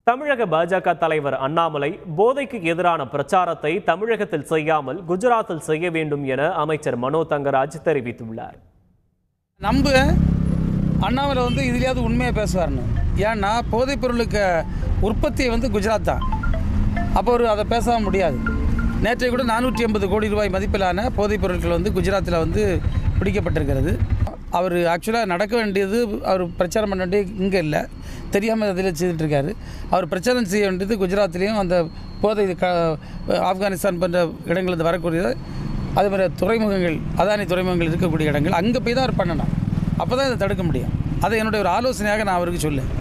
தமிழக பாஜக தலைவர் அண்ணாமலை போதைக்கு எதிரான பிரச்சாரத்தை தமிழகத்தில் செய்யாமல் குஜராத்தில் செய்ய வேண்டும் என அமைச்சர் மனோ தங்கராஜ் தெரிவித்துள்ளார் நம்ப அண்ணாமலை வந்து இதுலையாவது உண்மையாக பேசுவார்னு ஏன்னா போதைப் பொருளுக்கு உற்பத்தி வந்து குஜராத் தான் அப்போ ஒரு அதை பேச முடியாது நேற்றைய கூட நானூற்றி எண்பது கோடி ரூபாய் மதிப்பிலான போதைப் பொருட்கள் வந்து குஜராத்தில் வந்து பிடிக்கப்பட்டிருக்கிறது அவர் ஆக்சுவலாக நடக்க வேண்டியது அவர் பிரச்சாரம் பண்ண வேண்டியது இங்கே இல்லை தெரியாமல் அதில் செய்துட்டு இருக்காரு அவர் பிரச்சாரம் செய்ய வேண்டியது குஜராத்லேயும் அந்த போதை க ஆப்கானிஸ்தான் போன்ற இடங்களில் வரக்கூடிய அதே மாதிரி துறைமுகங்கள் அதானி துறைமுகங்கள் இருக்கக்கூடிய இடங்கள் அங்கே போய் தான் அவர் பண்ணணும் அப்போ தான் இதை தடுக்க முடியும் அதை என்னுடைய ஒரு ஆலோசனையாக நான் அவருக்கு சொல்லேன்